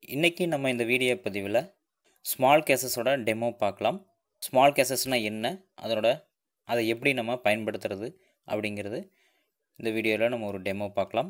இன்றைக்கி நம்ம இந்த வீடியோ பதிவில் ஸ்மால் கேசஸோட டெமோ பார்க்கலாம் ஸ்மால் கேசஸ்னால் என்ன அதோட அதை எப்படி நம்ம பயன்படுத்துறது அப்படிங்கிறது இந்த வீடியோவில் நம்ம ஒரு டெமோ பார்க்கலாம்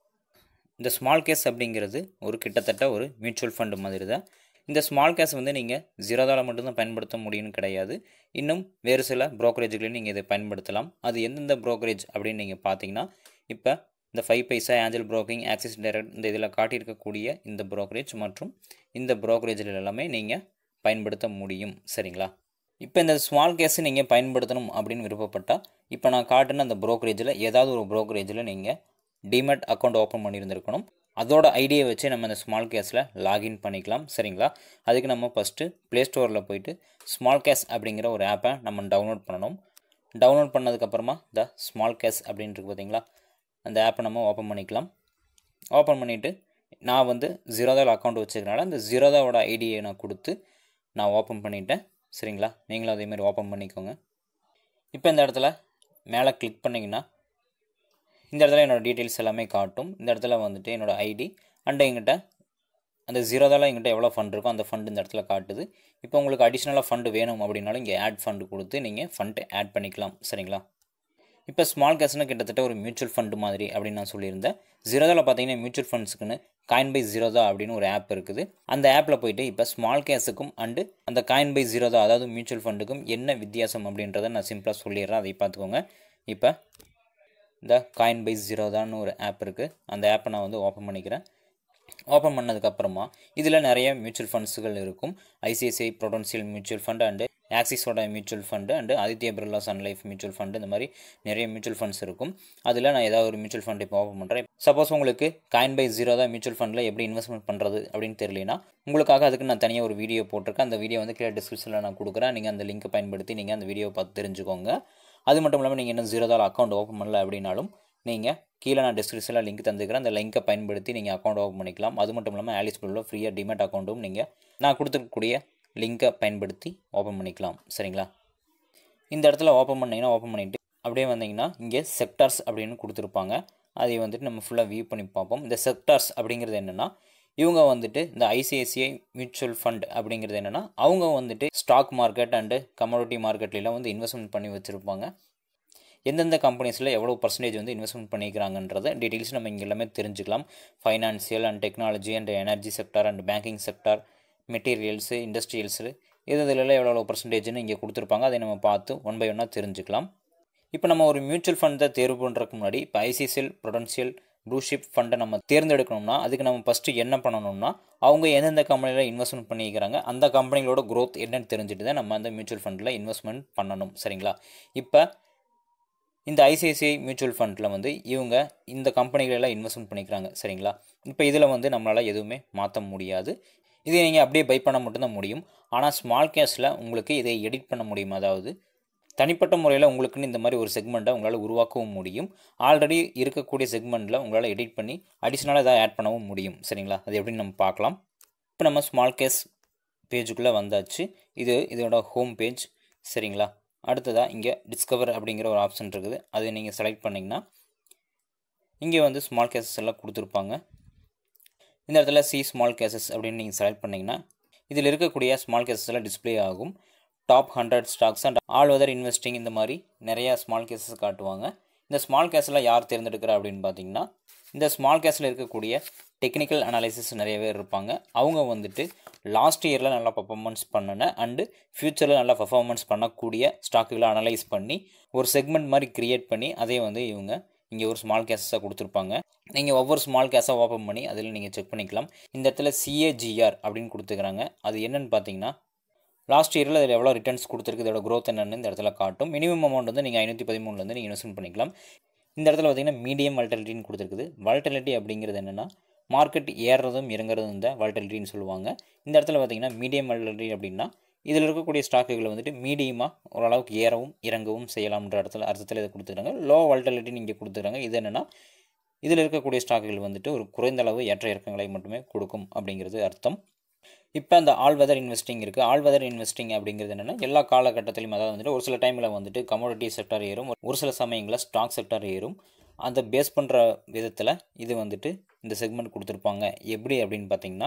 இந்த ஸ்மால் கேஸ் அப்படிங்கிறது ஒரு கிட்டத்தட்ட ஒரு மியூச்சுவல் ஃபண்டு மாதிரி தான் இந்த ஸ்மால் கேஸ் வந்து நீங்கள் ஜீரோதாவில் மட்டும்தான் பயன்படுத்த முடியும்னு கிடையாது இன்னும் வேறு சில ப்ரோக்கரேஜ்களையும் நீங்கள் இதை பயன்படுத்தலாம் அது எந்தெந்த ப்ரோக்கரேஜ் அப்படின்னு நீங்கள் பார்த்தீங்கன்னா இப்போ இந்த five paisa angel broking Axis direct இந்த இதில் காட்டியிருக்கக்கூடிய இந்த ப்ரோக்கரேஜ் மற்றும் இந்த ப்ரோக்கரேஜில் எல்லாமே நீங்கள் பயன்படுத்த முடியும் சரிங்களா இப்போ இந்த ஸ்மால் கேஸை நீங்கள் பயன்படுத்தணும் அப்படின்னு விருப்பப்பட்டால் இப்போ நான் காட்டின அந்த ப்ரோக்கரேஜில் ஏதாவது ஒரு ப்ரோக்கரேஜில் நீங்கள் டிமெட் அக்கௌண்ட் ஓப்பன் பண்ணியிருந்திருக்கணும் அதோட ஐடியை வச்சு நம்ம இந்த ஸ்மால் கேஸில் லாகின் பண்ணிக்கலாம் சரிங்களா அதுக்கு நம்ம ஃபஸ்ட்டு ப்ளே ஸ்டோரில் போயிட்டு ஸ்மால் கேஸ் அப்படிங்கிற ஒரு ஆப்பை நம்ம டவுன்லோட் பண்ணணும் டவுன்லோட் பண்ணதுக்கப்புறமா த ஸ்மால் கேஸ் அப்படின்ட்டு பார்த்தீங்களா அந்த ஆப்பை நம்ம ஓப்பன் பண்ணிக்கலாம் ஓப்பன் பண்ணிவிட்டு நான் வந்து ஜீரோதாவில் அக்கௌண்ட் வச்சுக்கிறனால அந்த ஜீரோதாவோட ஐடியை நான் கொடுத்து நான் ஓப்பன் பண்ணிட்டேன் சரிங்களா நீங்களும் அதேமாதிரி ஓப்பன் பண்ணிக்கோங்க இப்போ இந்த இடத்துல மேலே கிளிக் பண்ணிங்கன்னா இந்த இடத்துல என்னோடய டீட்டெயில்ஸ் எல்லாமே காட்டும் இந்த இடத்துல வந்துட்டு என்னோடய ஐடி அண்ட் எங்கிட்ட அந்த ஜீரோதாவில் எங்கிட்ட எவ்வளோ ஃபண்ட் இருக்கோ அந்த ஃபண்ட் இந்த இடத்துல காட்டுது இப்போ உங்களுக்கு அடிஷ்னலாக ஃபண்டு வேணும் அப்படின்னாலும் இங்கே ஆட் ஃபண்டு கொடுத்து நீங்கள் ஃபண்ட் ஆட் பண்ணிக்கலாம் சரிங்களா இப்போ ஸ்மால் கேஸ்னால் கிட்டத்தட்ட ஒரு மியூச்சுவல் ஃபண்டு மாதிரி அப்படின்னு நான் சொல்லியிருந்தேன் ஜீரோதாவில் பார்த்தீங்கன்னா மியூச்சுவல் ஃபண்ட்ஸுக்குன்னு காயின் பை ஜீரோதா அப்படின்னு ஒரு ஆப் இருக்குது அந்த ஆப்பில் போயிட்டு இப்போ ஸ்மால் கேஸுக்கும் அண்டு அந்த காயின் பை ஜீரோதா அதாவது மியூச்சுவல் ஃபண்டுக்கும் என்ன வித்தியாசம் அப்படின்றத நான் சிம்பிளாக சொல்லிடுறேன் அதை பார்த்துக்கோங்க இப்போ இந்த காயின் பை ஜீரோதான்னு ஒரு ஆப் இருக்குது அந்த ஆப்பை நான் வந்து ஓப்பன் பண்ணிக்கிறேன் ஓப்பன் பண்ணதுக்கப்புறமா இதில் நிறைய மியூச்சுவல் ஃபண்ட்ஸுகள் இருக்கும் ICICI prudential mutual fund and ஆக்சிஸோட mutual fund and Aditya Birla sun life mutual fund இந்த மாதிரி நிறைய மியூச்சுவல் ஃபண்ட்ஸ் இருக்கும் அதில் நான் ஏதாவது ஒரு மியூச்சுவல் ஃபண்ட் இப்போ ஓப்பன் பண்ணுறேன் சப்போஸ் உங்களுக்கு காயின் பை ஜீரோ தான் மியூச்சுவல் ஃபண்டில் எப்படி இன்வெஸ்ட்மெண்ட் பண்ணுறது அப்படின்னு தெரியலனா உங்களுக்காக அதுக்கு நான் தனியாக ஒரு வீடியோ போட்டிருக்கேன் அந்த வீடியோ வந்து கீழே டிஸ்கிரிப்ஷனில் நான் கொடுக்குறேன் நீங்கள் அந்த லிங்க்கை பயன்படுத்தி நீங்கள் அந்த வீடியோ பார்த்து தெரிஞ்சுக்கோங்க அது மட்டும் இல்லாமல் நீங்கள் இன்னும் ஜீரோதால் அக்கௌண்ட் ஓப்பன் பண்ணல அப்படின்னாலும் நீங்கள் கீழே நான் டிஸ்கிரிப்ஷனில் லிங்க் தந்துக்கிறேன் அந்த லிங்க்கை பயன்படுத்தி நீங்கள் அக்கௌண்ட் ஓப்பன் பண்ணிக்கலாம் அது மட்டும் இல்லாமல் ஆலிஸ் குள்ள ஃப்ரீயாக டிமெட் அக்கௌண்ட்டும் நீங்கள் நான் கொடுத்துருக்கக்கூடிய லிங்க்கை பயன்படுத்தி ஓப்பன் பண்ணிக்கலாம் சரிங்களா இந்த இடத்துல ஓப்பன் பண்ணிங்கன்னா ஓப்பன் பண்ணிவிட்டு அப்படியே வந்தீங்கன்னா இங்கே செக்டார்ஸ் அப்படின்னு கொடுத்துருப்பாங்க அதை வந்துட்டு நம்ம ஃபுல்லாக வியூ பண்ணி பார்ப்போம் இந்த செக்டார்ஸ் அப்படிங்கிறது என்னென்னா இவங்க வந்துட்டு இந்த ஐசிஐசிஐ மியூச்சுவல் ஃபண்ட் அப்படிங்கிறது என்னென்னா அவங்க வந்துட்டு ஸ்டாக் மார்க்கெட் அண்டு கமோடிட்டி மார்க்கெட்லாம் வந்து இன்வெஸ்ட்மெண்ட் பண்ணி வச்சுருப்பாங்க எந்தெந்த கம்பெனிஸில் எவ்வளோ பர்சன்டேஜ் வந்து இன்வெஸ்ட்மெண்ட் பண்ணிக்கிறாங்கன்றத டீட்டெயில்ஸ் நம்ம இங்கே எல்லாமே தெரிஞ்சுக்கலாம் financial and technology and energy sector and banking sector materials industrials இது இதில் எவ்வளோ பர்சன்டேஜ்னு இங்கே கொடுத்துருப்பாங்க அதை நம்ம பார்த்து ஒன் பை ஒன்னாக தெரிஞ்சுக்கலாம் இப்போ நம்ம ஒரு மியூச்சுவல் ஃபண்டை தேர்வு பண்ணுறதுக்கு முன்னாடி இப்போ ஐசிசிஎல் ப்ரொடென்ஷியல் ப்ளூஷிப் ஃபண்டை நம்ம தேர்ந்தெடுக்கணும்னா அதுக்கு நம்ம ஃபஸ்ட்டு என்ன பண்ணணும்னா அவங்க எந்தெந்த கம்பெனியில் இன்வெஸ்ட்மெண்ட் பண்ணிக்கிறாங்க அந்த கம்பெனிகளோட க்ரோத் என்னன்னு தெரிஞ்சுட்டு தான் நம்ம அந்த மியூச்சுவல் ஃபண்டில் இன்வெஸ்ட்மெண்ட் பண்ணணும் சரிங்களா இப்போ இந்த ஐசிஐசிஐ மியூச்சுவல் ஃபண்டில் வந்து இவங்க இந்த கம்பெனிகளெல்லாம் இன்வெஸ்ட்மெண்ட் பண்ணிக்கிறாங்க சரிங்களா இப்போ இதில் வந்து நம்மளால் எதுவுமே மாற்ற முடியாது இதை நீங்கள் அப்படியே பை பண்ண மட்டும்தான் முடியும் ஆனால் ஸ்மால் கேஷில் உங்களுக்கு இதை எடிட் பண்ண முடியும் அதாவது தனிப்பட்ட முறையில் உங்களுக்குன்னு இந்த மாதிரி ஒரு செக்மெண்ட்டை உங்களால் உருவாக்கவும் முடியும் ஆல்ரெடி இருக்கக்கூடிய செக்மெண்ட்டில் உங்களால் எடிட் பண்ணி அடிஷ்னலாக எதாவது ஆட் பண்ணவும் முடியும் சரிங்களா அது எப்படின்னு நம்ம பார்க்கலாம் இப்போ நம்ம ஸ்மால் கேஸ் பேஜுக்குள்ளே வந்தாச்சு இது இதோட ஹோம் பேஜ் சரிங்களா அடுத்ததாக இங்கே டிஸ்கவர் அப்படிங்கிற ஒரு ஆப்ஷன் இருக்குது அதை நீங்கள் செலக்ட் பண்ணிங்கன்னா இங்கே வந்து ஸ்மால் கேசஸ் எல்லாம் கொடுத்துருப்பாங்க இந்த இடத்துல சி ஸ்மால் கேசஸ் அப்படின்னு நீங்கள் செலக்ட் பண்ணிங்கன்னா இதில் இருக்கக்கூடிய ஸ்மால் கேசஸ் எல்லாம் டிஸ்பிளே ஆகும் top hundred stocks and all weather investing இந்த மாதிரி நிறையா ஸ்மால் கேசஸ் காட்டுவாங்க இந்த ஸ்மால் கேஸில் யார் தேர்ந்தெடுக்கிறா அப்படின்னு பார்த்தீங்கன்னா இந்த ஸ்மால் கேஸில் இருக்கக்கூடிய டெக்னிக்கல் அனாலிசிஸ் நிறைய பேர் இருப்பாங்க அவங்க வந்துட்டு லாஸ்ட் இயரில் நல்லா பர்ஃபார்மன்ஸ் பண்ணின அண்டு ஃப்யூச்சரில் நல்லா பர்ஃபார்மன்ஸ் பண்ணக்கூடிய ஸ்டாக்குகளை அனலைஸ் பண்ணி ஒரு செக்மெண்ட் மாதிரி க்ரியேட் பண்ணி அதே வந்து இவங்க இங்கே ஒரு ஸ்மால் கேஸஸாக கொடுத்துருப்பாங்க நீங்கள் ஒவ்வொரு ஸ்மால் கேஸாக ஓப்பன் பண்ணி அதில் நீங்கள் செக் பண்ணிக்கலாம் இந்த இடத்துல சிஏஜிஆர் அப்படின்னு கொடுத்துக்கிறாங்க அது என்னென்னு பார்த்தீங்கன்னா லாஸ்ட் இயரில் அதில் எவ்வளோ ரிட்டர்ன்ஸ் கொடுத்துருக்கு இதோட க்ரோத் என்னென்னு இந்த இடத்துல காட்டும் மினிமம் அமௌண்ட் வந்து நீங்கள் ஐநூற்றி பதிமூணுலேருந்து நீங்கள் இன்வெஸ்ட்மெண்ட் பண்ணிக்கலாம் இந்த இடத்துல பார்த்தீங்கன்னா மீடியம் வால்டலிட்டின்னு கொடுத்துருக்குது வால்டலிட்டி அப்படிங்கிறது என்னென்னா மார்க்கெட் ஏறுறதும் இறங்குறதும் இந்த வால்டலிட்டின்னு சொல்லுவாங்க இந்த இடத்துல பார்த்தீங்கன்னா மீடியம் வால்டலிட்டி அப்படின்னா இதில் இருக்கக்கூடிய ஸ்டாக்குகளை வந்துட்டு மீடியமாக ஓரளவுக்கு ஏறவும் இறங்கவும் செய்யலாம்ன்ற இடத்துல அர்த்தத்தில் இதை கொடுத்துருக்காங்க லோ வால்டலிட்டின்னு இங்கே கொடுத்துருக்காங்க இது என்னென்னா இதில் இருக்கக்கூடிய ஸ்டாக்குகள் வந்துட்டு ஒரு குறைந்த அளவு ஏற்ற இறக்கங்களை மட்டுமே கொடுக்கும் அப்படிங்கிறது அர்த்தம் இப்போ அந்த ஆல் வெதர் இன்வெஸ்டிங் இருக்குது ஆல் வெதர் இன்வெஸ்டிங் அப்படிங்கிறது என்னென்னா எல்லா காலகட்டத்திலையும் அதாவது வந்துட்டு ஒரு சில டைமில் வந்துட்டு கமோடிட்டி செக்டார் ஏறும் ஒரு சில சமயங்களில் ஸ்டாக் செக்டார் ஏறும் அந்த பேஸ் பண்ணுற விதத்தில் இது வந்துட்டு இந்த செக்மெண்ட் கொடுத்துருப்பாங்க எப்படி அப்படின்னு பார்த்தீங்கன்னா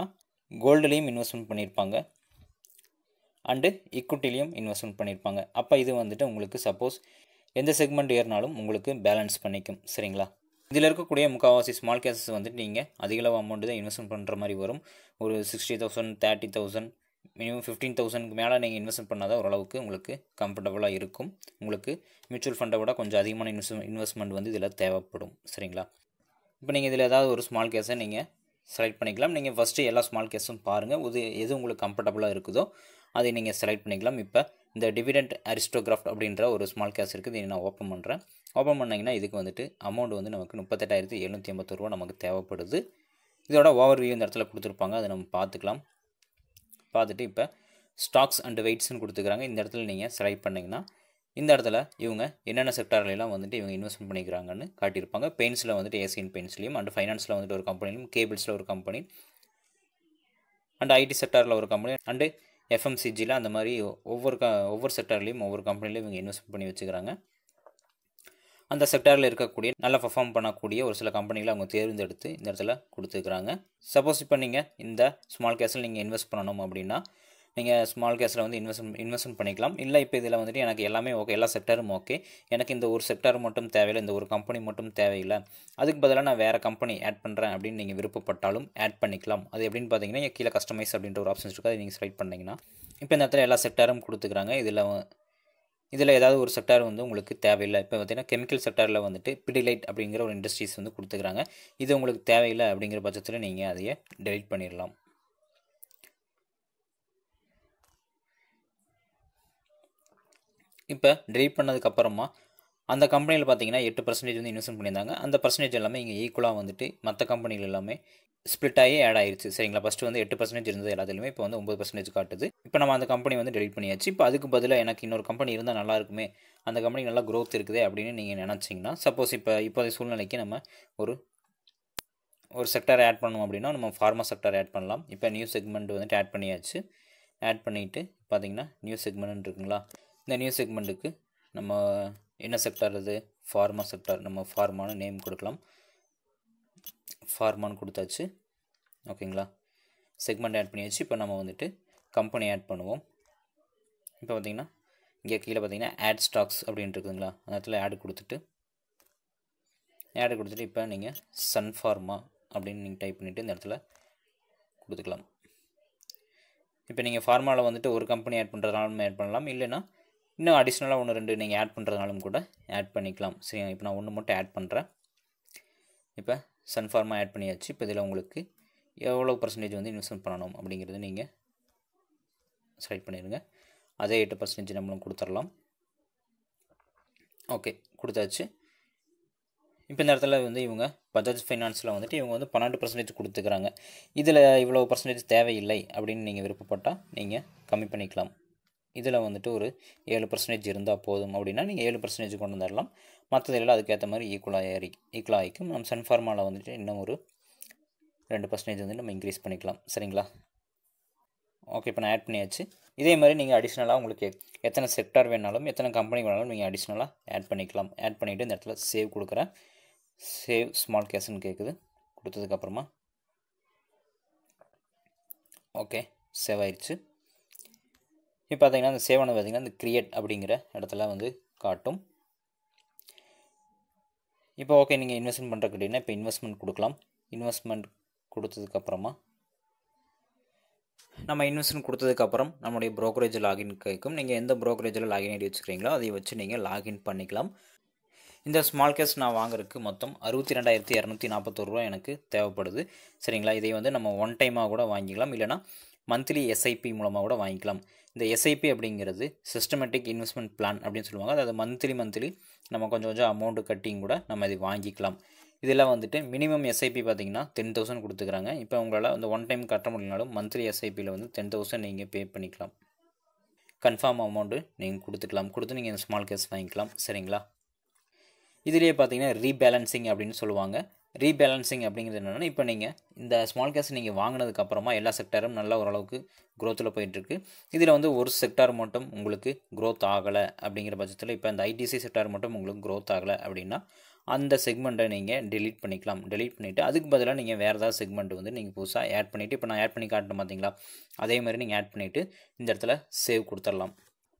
கோல்டுலேயும் இன்வெஸ்ட்மெண்ட் பண்ணியிருப்பாங்க அண்டு இக்குட்டிலையும் இன்வெஸ்ட்மெண்ட் பண்ணியிருப்பாங்க அப்போ இது வந்துட்டு உங்களுக்கு சப்போஸ் எந்த செக்மெண்ட் ஏறினாலும் உங்களுக்கு பேலன்ஸ் பண்ணிக்கும் சரிங்களா இதில் இருக்கக்கூடிய முக்கால்வாசி ஸ்மால் கேசஸ் வந்துட்டு நீங்கள் அதிகளவு அமௌண்ட் தான் இன்வெஸ்ட்மெண்ட் பண்ணுற மாதிரி வரும் ஒரு sixty thousand thirty thousand minimum fifteen தௌசண்ட்க்கு மேலே நீங்கள் இன்வெஸ்ட் பண்ணால் தான் ஓரளவுக்கு உங்களுக்கு கம்ஃபர்டபுளாக இருக்கும் உங்களுக்கு மியூச்சுவல் ஃபண்டை விட கொஞ்சம் அதிகமான இன்வெஸ்ட் இன்வெஸ்ட்மெண்ட் வந்து இதில் தேவைப்படும் சரிங்களா இப்போ நீங்கள் இதில் ஏதாவது ஒரு ஸ்மால் கேஸை நீங்கள் செலக்ட் பண்ணிக்கலாம் நீங்கள் ஃபஸ்ட்டு எல்லா ஸ்மால் கேஸும் பாருங்கள் இது எது உங்களுக்கு கம்ஃபர்டபுளாக இருக்குதோ அதை நீங்கள் செலக்ட் பண்ணிக்கலாம் இப்போ இந்த டிவிடெண்ட் அரிஸ்டோகிராஃப்ட் அப்படின்ற ஒரு ஸ்மால் கேஸ் இருக்குது இதை நான் ஓப்பன் பண்ணுறேன் ஓப்பன் பண்ணிங்கன்னா இதுக்கு வந்துட்டு அமௌண்ட் வந்து நமக்கு முப்பத்தெட்டாயிரத்தி எழுநூற்றி ஐம்பத்தொரு ரூபா நமக்கு தேவைப்படுது இதோட ஓவர் வியூ இந்த இடத்துல கொடுத்துருப்பாங்க அதை நம்ம பார்த்துக்கலாம் பார்த்துட்டு இப்போ ஸ்டாக்ஸ் அண்ட் வெயிட்ஸ்னு கொடுத்துக்கிறாங்க இந்த இடத்துல நீங்கள் செலக்ட் பண்ணிங்கன்னா இந்த இடத்துல இவங்க என்னென்ன செக்டார்லாம் வந்துட்டு இவங்க இன்வெஸ்ட்மெண்ட் பண்ணிக்கிறாங்கன்னு காட்டியிருப்பாங்க பெயின்ஸில் வந்துட்டு ஏசியன் பெயின்ஸ்லையும் அண்ட் ஃபைனான்ஸில் வந்துட்டு ஒரு கம்பெனிலும் கேபிள்ஸில் ஒரு கம்பெனி அண்ட் ஐடி செக்டாரில் ஒரு கம்பெனி அண்டு எஃப்எம்சிஜியில் அந்த மாதிரி ஒவ்வொரு க ஒவ்வொரு செக்டார்லேயும் ஒவ்வொரு கம்பெனிலையும் இவங்க இன்வெஸ்ட் பண்ணி வச்சுக்கிறாங்க அந்த செக்டாரில் இருக்கக்கூடிய நல்லா பர்ஃபார்ம் பண்ணக்கூடிய ஒரு சில கம்பெனிகளை அவங்க தேர்ந்தெடுத்து இந்த இடத்துல கொடுத்துருக்குறாங்க சப்போஸ் இப்போ நீங்கள் இந்த ஸ்மால் கேஸில் நீங்கள் இன்வெஸ்ட் பண்ணணும் அப்படின்னா நீங்கள் ஸ்மால் கேஸில் வந்து இன்வெஸ்ட் இன்வெஸ்ட்மெண்ட் பண்ணிக்கலாம் இல்லை இப்போ இதில் வந்துட்டு எனக்கு எல்லாமே ஓகே எல்லா செக்டரும் ஓகே எனக்கு இந்த ஒரு செக்டர் மட்டும் தேவையில்லை இந்த ஒரு கம்பெனி மட்டும் தேவையில்லை அதுக்கு பதிலாக நான் வேறு கம்பெனி ஆட் பண்ணுறேன் அப்படின்னு நீங்கள் விருப்பப்பட்டாலும் ஆட் பண்ணிக்கலாம் அது எப்படின்னு பார்த்தீங்கன்னா இங்க கீழே கஸ்டமைஸ் அப்படின்ற ஒரு ஆப்ஷன்ஸ் இருக்குது அதை நீங்கள் செலக்ட் பண்ணிங்கன்னா இப்போ இந்த இடத்துல எல்லா செக்டாரும் கொடுத்துக்கிறாங்க இதில் இதில் ஏதாவது ஒரு செக்டார் வந்து உங்களுக்கு தேவையில்லை இப்போ பார்த்தீங்கன்னா கெமிக்கல் செக்டாரில் வந்துட்டு பிடிலைட் அப்படிங்கிற ஒரு இண்டஸ்ட்ரீஸ் வந்து கொடுத்துக்கிறாங்க இது உங்களுக்கு தேவையில்லை அப்படிங்கிற பட்சத்தில் நீங்கள் அதையே டெலிட் பண்ணிடலாம் இப்போ டெலிட் பண்ணதுக்கப்புறமா அந்த கம்பெனியில் பார்த்தீங்கன்னா எட்டு பர்சன்டேஜ் வந்து இன்வெஸ்ட் பண்ணியிருந்தாங்க அந்த பர்சன்டேஜ் எல்லாமே இங்கே ஈக்குவலாக வந்துட்டு மற்ற கம்பெனிகள் எல்லாமே ஸ்ப்ளிட் ஆகி ஆட் ஆயிருச்சு சரிங்களா ஃபஸ்ட்டு வந்து எட்டு பர்சன்டேஜ் இருந்தது எல்லாத்துலேயுமே இப்போ வந்து ஒம்பது பர்சன்டேஜ் காட்டுது இப்போ நம்ம அந்த கம்பெனி வந்து டெலிட் பண்ணியாச்சு இப்போ அதுக்கு பதிலாக எனக்கு இன்னொரு கம்பெனி இருந்தால் நல்லா இருக்குமே அந்த கம்பெனி நல்லா க்ரோத் இருக்குது அப்படின்னு நீங்கள் நினச்சிங்கன்னா சப்போஸ் இப்போ இப்போதைய சூழ்நிலைக்கு நம்ம ஒரு ஒரு செக்டர் ஆட் பண்ணோம் அப்படின்னா நம்ம ஃபார்மா செக்டர் ஆட் பண்ணலாம் இப்போ நியூ செக்மெண்ட் வந்துட்டு ஆட் பண்ணியாச்சு ஆட் பண்ணிவிட்டு பார்த்தீங்கன்னா நியூ செக்மெண்ட் இருக்குங்களா இந்த நியூ செக்மெண்ட்டுக்கு நம்ம என்ன செக்டார் இது ஃபார்மா செக்டார் நம்ம ஃபார்மான நேம் கொடுக்கலாம் ஃபார்மான்னு கொடுத்தாச்சு ஓகேங்களா செக்மெண்ட் ஆட் பண்ணியாச்சு இப்போ நம்ம வந்துட்டு கம்பெனி ஆட் பண்ணுவோம் இப்போ பார்த்தீங்கன்னா இங்கே கீழே பார்த்தீங்கன்னா ஆட் ஸ்டாக்ஸ் அப்படின்ட்டு இருக்குதுங்களா அந்த இடத்துல ஆட் கொடுத்துட்டு ஆட் கொடுத்துட்டு இப்போ நீங்கள் சன் ஃபார்மா அப்படின்னு நீங்கள் டைப் பண்ணிவிட்டு இந்த இடத்துல கொடுத்துக்கலாம் இப்போ நீங்கள் ஃபார்மாவில் வந்துட்டு ஒரு கம்பெனி ஆட் பண்ணுறதுனாலும் ஆட் பண்ணலாம் இல்லைன்னா இன்னும் அடிஷ்னலாக ஒன்று ரெண்டு நீங்கள் ஆட் பண்ணுறதுனாலும் கூட ஆட் பண்ணிக்கலாம் சரி இப்போ நான் ஒன்று மட்டும் ஆட் பண்ணுறேன் இப்போ சன் ஃபார்மா ஆட் பண்ணியாச்சு இப்போ இதில் உங்களுக்கு எவ்வளோ பர்சன்டேஜ் வந்து இன்வெஸ்ட்மெண்ட் பண்ணணும் அப்படிங்கிறது நீங்கள் செலக்ட் பண்ணிடுங்க அதே எட்டு பர்சன்டேஜ் நம்மளும் கொடுத்துடலாம் ஓகே கொடுத்தாச்சு இப்போ இந்த இடத்துல வந்து இவங்க பஜாஜ் ஃபைனான்ஸில் வந்துட்டு இவங்க வந்து பன்னெண்டு பர்சன்டேஜ் கொடுத்துக்கிறாங்க இதில் இவ்வளோ பர்சன்டேஜ் தேவையில்லை அப்படின்னு நீங்கள் விருப்பப்பட்டால் நீங்கள் கம்மி பண்ணிக்கலாம் இதில் வந்துட்டு ஒரு ஏழு பர்சன்டேஜ் இருந்தால் போதும் அப்படின்னா நீங்கள் ஏழு பர்சன்டேஜ் கொண்டு வந்துடலாம் மற்றதெல்லாம் அதுக்கேற்ற மாதிரி ஈக்குவலாக ஏறி ஈக்குவலாக ஆகிக்கும் நம்ம சன்ஃபார்மாவில் வந்துட்டு இன்னும் ஒரு ரெண்டு பர்சன்டேஜ் வந்து நம்ம இன்க்ரீஸ் பண்ணிக்கலாம் சரிங்களா ஓகே இப்போ நான் ஆட் பண்ணியாச்சு இதே மாதிரி நீங்கள் அடிஷ்னலாக உங்களுக்கு எத்தனை செக்டார் வேணாலும் எத்தனை கம்பெனி வேணாலும் நீங்கள் அடிஷ்னலாக ஆட் பண்ணிக்கலாம் ஆட் பண்ணிவிட்டு இந்த இடத்துல சேவ் கொடுக்குறேன் சேவ் ஸ்மால் கேஸ்ன்னு கேட்குது கொடுத்ததுக்கப்புறமா ஓகே சேவ் ஆயிடுச்சு இப்போ பார்த்தீங்கன்னா அந்த சேவ் ஆனது பார்த்தீங்கன்னா இந்த கிரியேட் அப்படிங்கிற இடத்துல வந்து காட்டும் இப்போ ஓகே நீங்கள் இன்வெஸ்ட்மெண்ட் பண்ணுறக்கு அப்படின்னா இப்போ இன்வெஸ்ட்மெண்ட் கொடுக்கலாம் இன்வெஸ்ட்மெண்ட் கொடுத்ததுக்கப்புறமா நம்ம இன்வெஸ்ட்மெண்ட் கொடுத்ததுக்கப்புறம் நம்மளுடைய ப்ரோக்கரேஜ் லாகின் கேட்கும் நீங்கள் எந்த ப்ரோக்கரேஜில் லாகின் ஐடி வச்சுக்கிறீங்களோ அதை வச்சு நீங்கள் லாகின் பண்ணிக்கலாம் இந்த ஸ்மால் கேஸ் நான் வாங்குறதுக்கு மொத்தம் அறுபத்தி ரெண்டாயிரத்தி இரநூத்தி நாற்பத்தோரு ரூபா எனக்கு தேவைப்படுது சரிங்களா இதை வந்து நம்ம ஒன் டைமாக கூட வாங்கிக்கலாம் இல்லைனா மந்த்லி எஸ்ஐபி மூலமாக கூட வாங்கிக்கலாம் இந்த எஸ்ஐபி அப்படிங்கிறது சிஸ்டமேட்டிக் இன்வெஸ்ட்மெண்ட் பிளான் அப்படின்னு சொல்லுவாங்க அதாவது மந்த்லி மந்த்லி நம்ம கொஞ்சம் கொஞ்சம் அமௌண்ட்டு கட்டியும் கூட நம்ம இதை வாங்கிக்கலாம் இதில் வந்துட்டு மினிமம் எஸ்ஐபி பார்த்தீங்கன்னா டென் தௌசண்ட் கொடுத்துக்கிறாங்க இப்போ உங்களால் அந்த ஒன் டைம் கட்ட முடியலனாலும் மந்த்லி எஸ்ஐபியில் வந்து டென் தௌசண்ட் நீங்கள் பே பண்ணிக்கலாம் கன்ஃபார்ம் அமௌண்ட்டு நீங்கள் கொடுத்துக்கலாம் கொடுத்து நீங்கள் ஸ்மால் கேஸ் வாங்கிக்கலாம் சரிங்களா இதுலேயே பார்த்தீங்கன்னா ரீபேலன்சிங் அப்படின்னு சொல்லுவாங்க ரீபேலன்சிங் அப்படிங்கிறது என்னென்னா இப்போ நீங்கள் இந்த ஸ்மால் கேஸ் நீங்கள் வாங்கினதுக்கப்புறமா எல்லா செக்டாரும் நல்ல ஓரளவுக்கு க்ரோத்தில் போயிட்டுருக்கு இதில் வந்து ஒரு செக்டார் மட்டும் உங்களுக்கு க்ரோத் ஆகலை அப்படிங்கிற பட்சத்தில் இப்போ இந்த ஐடிசி செக்டார் மட்டும் உங்களுக்கு க்ரோத் ஆகலை அப்படின்னா அந்த செக்மெண்ட்டை நீங்கள் delete பண்ணிக்கலாம் delete பண்ணிவிட்டு அதுக்கு பதிலாக நீங்கள் வேறு ஏதாவது செக்மெண்ட் வந்து நீங்கள் புதுசாக ஆட் பண்ணிவிட்டு இப்போ நான் ஆட் பண்ணி காட்டினேன் பார்த்தீங்களா அதே மாதிரி நீங்கள் ஆட் பண்ணிவிட்டு இந்த இடத்துல சேவ் கொடுத்துடலாம்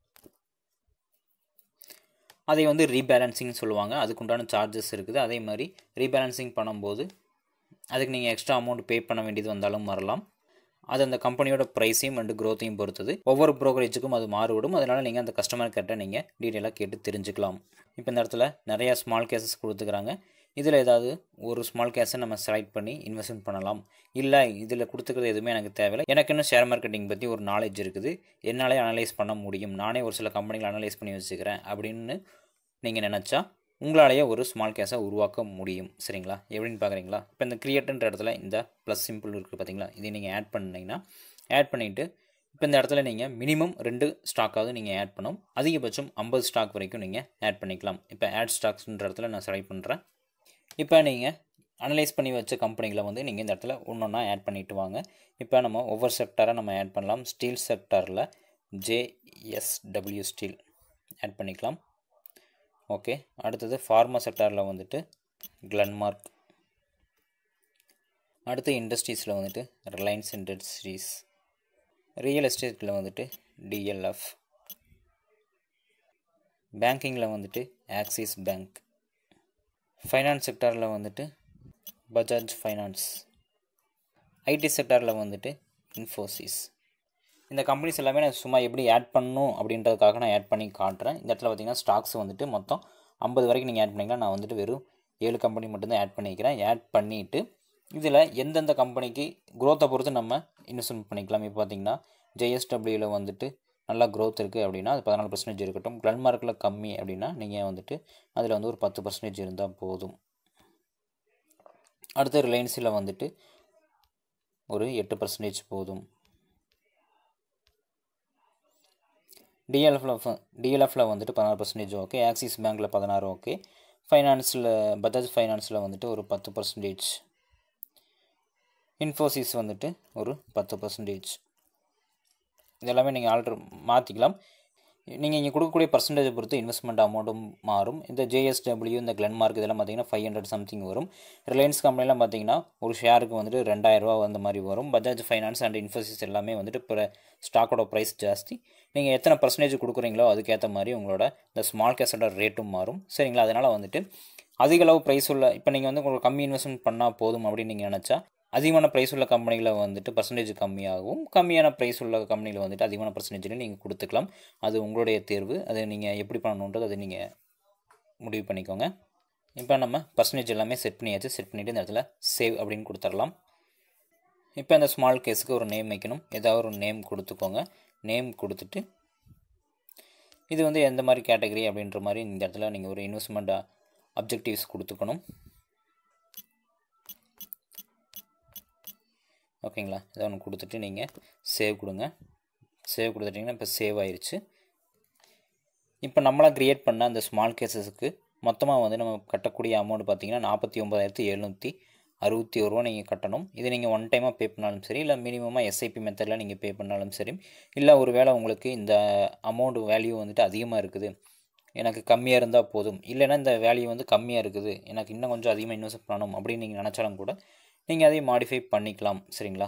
அதை வந்து ரீபேலன்சிங் சொல்லுவாங்க அதுக்குண்டான சார்ஜஸ் இருக்குது அதே மாதிரி ரீபேலன்சிங் பண்ணும்போது அதுக்கு நீங்கள் எக்ஸ்ட்ரா அமௌண்ட் பே பண்ண வேண்டியது வந்தாலும் வரலாம் அது அந்த கம்பெனியோட ப்ரைஸையும் அண்டு க்ரோத்தையும் பொறுத்தது ஒவ்வொரு ப்ரோக்கரேஜுக்கும் அது மாறுபடும் அதனால் நீங்கள் அந்த கஸ்டமர் கிட்ட நீங்கள் டீட்டெயிலாக கேட்டு தெரிஞ்சுக்கலாம் இப்போ இந்த இடத்துல நிறையா ஸ்மால் கேசஸ் கொடுத்துக்கிறாங்க இதில் ஏதாவது ஒரு ஸ்மால் கேஸை நம்ம செலக்ட் பண்ணி இன்வெஸ்ட்மெண்ட் பண்ணலாம் இல்லை இதில் கொடுத்துக்கிறது எதுவுமே எனக்கு தேவையில்லை எனக்கு இன்னும் ஷேர் மார்க்கெட்டிங் பற்றி ஒரு நாலேஜ் இருக்குது என்னாலே அனலைஸ் பண்ண முடியும் நானே ஒரு சில கம்பெனிகளை அனலைஸ் பண்ணி வச்சுக்கிறேன் அப்படின்னு நீங்கள் நினச்சா உங்களாலேயே ஒரு ஸ்மால் கேஸை உருவாக்க முடியும் சரிங்களா எப்படின்னு பார்க்குறீங்களா இப்போ இந்த கிரியேட்டுன்ற இடத்துல இந்த ப்ளஸ் சிம்பிள் இருக்குது பார்த்தீங்களா இதை நீங்கள் ஆட் பண்ணிங்கன்னா ஆட் பண்ணிவிட்டு இப்போ இந்த இடத்துல நீங்கள் மினிமம் ரெண்டு ஸ்டாக்காவது நீங்கள் ஆட் பண்ணணும் அதிகபட்சம் ஐம்பது ஸ்டாக் வரைக்கும் நீங்கள் ஆட் பண்ணிக்கலாம் இப்போ ஆட் ஸ்டாக்ஸ்ன்ற இடத்துல நான் செலக்ட் பண்ணுறேன் இப்போ நீங்கள் அனலைஸ் பண்ணி வச்ச கம்பெனிகளை வந்து நீங்கள் இந்த இடத்துல ஒன்று ஒன்றா ஆட் பண்ணிட்டு வாங்க இப்போ நம்ம ஒவ்வொரு செக்டாராக நம்ம ஆட் பண்ணலாம் ஸ்டீல் செக்டாரில் ஜேஎஸ்டபிள்யூ ஸ்டீல் ஆட் பண்ணிக்கலாம் ஓகே அடுத்தது ஃபார்மா செக்டாரில் வந்துட்டு கிளன்மார்க் அடுத்து இண்டஸ்ட்ரீஸில் வந்துட்டு ரிலையன்ஸ் இண்டஸ்ட்ரீஸ் ரியல் எஸ்டேட்டில் வந்துட்டு டிஎல்எஃப் பேங்கிங்கில் வந்துட்டு ஆக்சிஸ் பேங்க் ஃபைனான்ஸ் செக்டாரில் வந்துட்டு பஜாஜ் ஃபைனான்ஸ் ஐடி செக்டாரில் வந்துட்டு இன்ஃபோசிஸ் இந்த கம்பெனிஸ் எல்லாமே நான் சும்மா எப்படி ஆட் பண்ணணும் அப்படின்றதுக்காக நான் ஆட் பண்ணி காட்டுறேன் இந்த இடத்துல பார்த்தீங்கன்னா ஸ்டாக்ஸ் வந்துட்டு மொத்தம் ஐம்பது வரைக்கும் நீங்கள் ஆட் பண்ணிக்கலாம் நான் வந்துட்டு வெறும் ஏழு கம்பெனி மட்டும்தான் ஆட் பண்ணிக்கிறேன் ஆட் பண்ணிவிட்டு இதில் எந்தெந்த கம்பெனிக்கு க்ரோத்தை பொறுத்து நம்ம இன்வெஸ்ட்மெண்ட் பண்ணிக்கலாம் இப்போ பார்த்தீங்கன்னா ஜேஎஸ்டபிள்யூவில் வந்துட்டு நல்லா க்ரோத் இருக்குது அப்படின்னா அது பதினாலு பர்சன்டேஜ் இருக்கட்டும் கிளன்மார்க்கில் கம்மி அப்படின்னா நீங்கள் வந்துட்டு அதில் வந்து ஒரு பத்து பர்சன்டேஜ் இருந்தால் போதும் அடுத்து ரிலையன்ஸில் வந்துட்டு ஒரு எட்டு பர்சன்டேஜ் போதும் டிஎல்எஃப்ல டிஎல்எஃப்ல வந்துட்டு பதினாறு பர்சன்டேஜ் ஓகே ஆக்சிஸ் பேங்க்கில் பதினாறு ஓகே ஃபைனான்ஸில் பஜாஜ் ஃபைனான்ஸில் வந்துட்டு ஒரு பத்து பர்சன்டேஜ் இன்ஃபோசிஸ் வந்துட்டு ஒரு பத்து பர்சன்டேஜ் இதெல்லாமே நீங்கள் ஆல்ட்ரு மாற்றிக்கலாம் நீங்கள் இங்கே கொடுக்கக்கூடிய பர்சன்டேஜை பொறுத்து இன்வெஸ்ட்மெண்ட் அமௌண்ட்டும் மாறும் இந்த ஜேஎஸ்டபிள்யூ இந்த கிளன்மார்க் இதெல்லாம் பார்த்தீங்கன்னா ஃபைவ் ஹண்ட்ரட் சம்திங் வரும் ரிலையன்ஸ் கம்பெனிலாம் பார்த்தீங்கன்னா ஒரு ஷேருக்கு வந்துட்டு ரெண்டாயிரரூவா அந்த மாதிரி வரும் பஜாஜ் ஃபைனான்ஸ் அண்ட் இன்ஃபோசிஸ் எல்லாமே வந்துட்டு இப்போ ஸ்டாக்கோட ப்ரைஸ் ஜாஸ்தி நீங்கள் எத்தனை பர்சன்டேஜ் கொடுக்குறீங்களோ அதுக்கேற்ற மாதிரி உங்களோட இந்த ஸ்மால் கேஸோட ரேட்டும் மாறும் சரிங்களா அதனால் வந்துட்டு அதிக அளவு ப்ரைஸ் உள்ள இப்போ நீங்கள் வந்து உங்களுக்கு கம்மி இன்வெஸ்ட்மெண்ட் பண்ணால் போதும் அப்படின்னு நீங்கள் நினச்சா அதிகமான ப்ரைஸ் உள்ள கம்பெனியில் வந்துட்டு பர்சன்டேஜ் கம்மியாகவும் கம்மியான ப்ரைஸ் உள்ள கம்பெனியில் வந்துட்டு அதிகமான பர்சன்டேஜில் நீங்கள் கொடுத்துக்கலாம் அது உங்களுடைய தேர்வு அது நீங்கள் எப்படி பண்ணணுன்றது அதை நீங்கள் முடிவு பண்ணிக்கோங்க இப்போ நம்ம பர்சன்டேஜ் எல்லாமே செட் பண்ணியாச்சு செட் பண்ணிவிட்டு இந்த இடத்துல சேவ் அப்படின்னு கொடுத்துடலாம் இப்போ இந்த ஸ்மால் கேஸுக்கு ஒரு நேம் வைக்கணும் ஏதாவது ஒரு நேம் கொடுத்துக்கோங்க நேம் கொடுத்துட்டு இது வந்து எந்த மாதிரி கேட்டகரி அப்படின்ற மாதிரி இந்த இடத்துல நீங்கள் ஒரு இன்வெஸ்ட்மெண்ட் அப்ஜெக்டிவ்ஸ் கொடுத்துக்கணும் ஓகேங்களா இதை ஒன்று கொடுத்துட்டு நீங்கள் சேவ் கொடுங்க சேவ் கொடுத்துட்டிங்கன்னா இப்போ சேவ் ஆயிடுச்சு இப்போ நம்மளாக க்ரியேட் பண்ண அந்த ஸ்மால் கேசஸுக்கு மொத்தமாக வந்து நம்ம கட்டக்கூடிய அமௌண்ட் பார்த்தீங்கன்னா நாற்பத்தி ஒம்பதாயிரத்தி எழுநூற்றி அறுபத்தி ஒரு ரூபா நீங்கள் கட்டணும் இது நீங்கள் ஒன் டைமாக பே பண்ணாலும் சரி இல்லை மினிமமாக எஸ்ஐபி மெத்தடில் நீங்கள் பே பண்ணாலும் சரி இல்லை ஒரு வேளை உங்களுக்கு இந்த அமௌண்ட் வேல்யூ வந்துட்டு அதிகமாக இருக்குது எனக்கு கம்மியாக இருந்தால் போதும் இல்லைன்னா இந்த வேல்யூ வந்து கம்மியாக இருக்குது எனக்கு இன்னும் கொஞ்சம் அதிகமாக இன்வெஸ்ட் பண்ணணும் அப்படின்னு நீங்கள் நினச்சாலும் கூட நீங்கள் அதையும் மாடிஃபை பண்ணிக்கலாம் சரிங்களா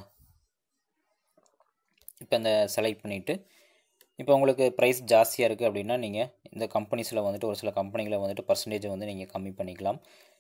இப்போ இந்த செலக்ட் பண்ணிவிட்டு இப்போ உங்களுக்கு ப்ரைஸ் ஜாஸ்தியாக இருக்குது அப்படின்னா நீங்கள் இந்த கம்பெனிஸில் வந்துட்டு ஒரு சில கம்பெனிகளை வந்துட்டு பர்சன்டேஜை வந்து நீங்கள் கம்மி பண்ணிக்கலாம்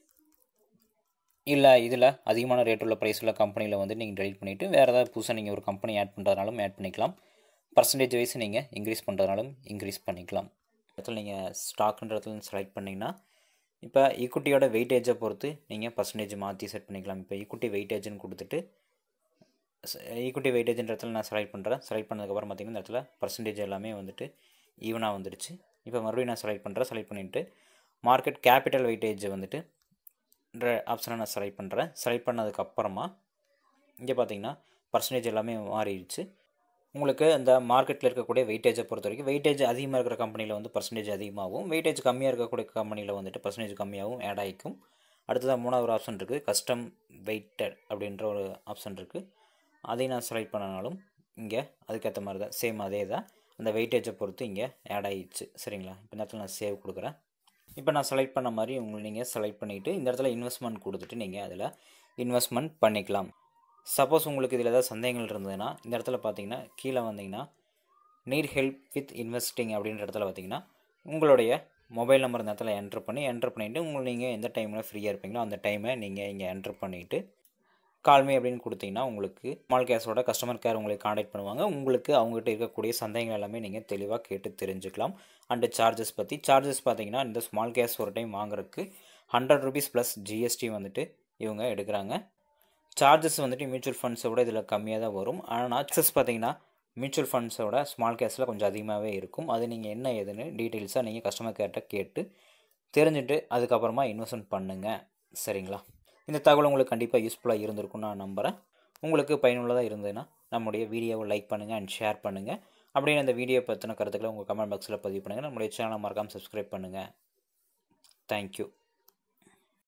இல்லை இதில் அதிகமான ரேட் உள்ள ப்ரைஸ் உள்ள கம்பெனியில் வந்து நீங்கள் டெலிட் பண்ணிவிட்டு வேறு ஏதாவது புதுசாக நீங்கள் ஒரு கம்பெனி ஆட் பண்ணுறதுனாலும் ஆட் பண்ணிக்கலாம் பர்சன்டேஜ் வைஸ் நீங்கள் இன்க்ரீஸ் பண்ணுறதுனாலும் இன்க்ரீஸ் பண்ணிக்கலாம் இடத்துல நீங்கள் ஸ்டாக்குன்ற இடத்துல செலக்ட் பண்ணிங்கன்னா இப்போ ஈக்குட்டியோட வெயிட்டேஜை பொறுத்து நீங்கள் பர்சன்டேஜ் மாற்றி செட் பண்ணிக்கலாம் இப்போ ஈக்குட்டி வெயிட்டேஜ்னு கொடுத்துட்டு ஈக்குட்டி வெயிட்டேஜ்ன்ற இடத்துல நான் செலக்ட் பண்ணுறேன் செலக்ட் பண்ணதுக்கப்புறம் பார்த்தீங்கன்னா இந்த இடத்துல பர்சன்டேஜ் எல்லாமே வந்துட்டு ஈவனாக வந்துடுச்சு இப்போ மறுபடியும் நான் செலக்ட் பண்ணுறேன் செலக்ட் பண்ணிவிட்டு மார்க்கெட் கேபிட்டல் வெயிட்டேஜ் வந்துட்டு ஆப்ஷனை நான் செலக்ட் பண்ணுறேன் செலக்ட் பண்ணதுக்கப்புறமா இங்கே பார்த்தீங்கன்னா பர்சன்டேஜ் எல்லாமே மாறிடுச்சு உங்களுக்கு அந்த மார்க்கெட்டில் இருக்கக்கூடிய வெயிட்டேஜை பொறுத்த வரைக்கும் வெயிட்டேஜ் அதிகமாக இருக்கிற கம்பெனியில் வந்து பர்சன்டேஜ் அதிகமாகவும் வெயிட்டேஜ் கம்மியாக இருக்கக்கூடிய கம்பெனியில் வந்துட்டு பர்சன்டேஜ் கம்மியாகவும் ஆட் ஆகிக்கும் அடுத்ததாக மூணாவது ஒரு ஆப்ஷன் இருக்குது கஸ்டம் வெயிட்டட் அப்படின்ற ஒரு ஆப்ஷன் இருக்குது அதையும் நான் செலக்ட் பண்ணனாலும் இங்கே அதுக்கேற்ற மாதிரி தான் சேம் அதே தான் அந்த வெயிட்டேஜை பொறுத்து இங்கே ஆட் ஆகிடுச்சு சரிங்களா இப்போ இந்த இடத்துல நான் சேவ் கொடுக்குறேன் இப்போ நான் செலக்ட் பண்ண மாதிரி உங்களை நீங்கள் செலக்ட் பண்ணிவிட்டு இந்த இடத்துல இன்வெஸ்ட்மெண்ட் கொடுத்துட்டு நீங்கள் அதில் இன்வெஸ்ட்மெண்ட் பண்ணிக்கலாம் சப்போஸ் உங்களுக்கு இதில் ஏதாவது சந்தேகங்கள் இருந்ததுன்னா இந்த இடத்துல பார்த்தீங்கன்னா கீழே வந்தீங்கன்னா நீட் ஹெல்ப் வித் இன்வெஸ்டிங் அப்படின்ற இடத்துல பார்த்தீங்கன்னா உங்களுடைய மொபைல் நம்பர் இந்த இடத்துல என்ட்ரு பண்ணி என்ட்ரு பண்ணிவிட்டு உங்களுக்கு நீங்கள் எந்த டைமில் ஃப்ரீயாக இருப்பீங்களோ அந்த டைமை நீங்கள் இங்கே என்ட்ரு பண்ணிவிட்டு கால்மி அப்படின்னு கொடுத்தீங்கன்னா உங்களுக்கு ஸ்மால் கேஸோட கஸ்டமர் கேர் உங்களை காண்டாக்ட் பண்ணுவாங்க உங்களுக்கு அவங்ககிட்ட இருக்கக்கூடிய சந்தேகங்கள் எல்லாமே நீங்கள் தெளிவாக கேட்டு தெரிஞ்சுக்கலாம் அண்டு சார்ஜஸ் பற்றி சார்ஜஸ் பார்த்தீங்கன்னா இந்த ஸ்மால் கேஸ் ஒரு டைம் வாங்குறதுக்கு ஹண்ட்ரட் ருபீஸ் ப்ளஸ் ஜிஎஸ்டி வந்துட்டு இவங்க எடுக்கிறாங்க சார்ஜஸ் வந்துட்டு மியூச்சுவல் ஃபண்ட்ஸை விட இதில் கம்மியாக தான் வரும் ஆனால் அக்சஸ் பார்த்தீங்கன்னா மியூச்சுவல் ஃபண்ட்ஸோட ஸ்மால் கேஸில் கொஞ்சம் அதிகமாகவே இருக்கும் அது நீங்கள் என்ன ஏதுன்னு டீட்டெயில்ஸாக நீங்கள் கஸ்டமர் கேர்ட்ட கேட்டு தெரிஞ்சுட்டு அதுக்கப்புறமா இன்வெஸ்ட்மெண்ட் பண்ணுங்கள் சரிங்களா இந்த தகவல் உங்களுக்கு கண்டிப்பாக யூஸ்ஃபுல்லாக இருந்திருக்கும்னு நான் நம்புகிறேன் உங்களுக்கு பயனுள்ளதாக இருந்ததுன்னா நம்முடைய வீடியோவை லைக் பண்ணுங்கள் அண்ட் ஷேர் பண்ணுங்கள் அப்படியே இந்த வீடியோ பற்றின கருத்துக்களை உங்கள் கமெண்ட் பாக்ஸில் பதிவு பண்ணுங்கள் நம்முடைய சேனலை மறக்காமல் சப்ஸ்கிரைப் பண்ணுங்கள் தேங்க்யூ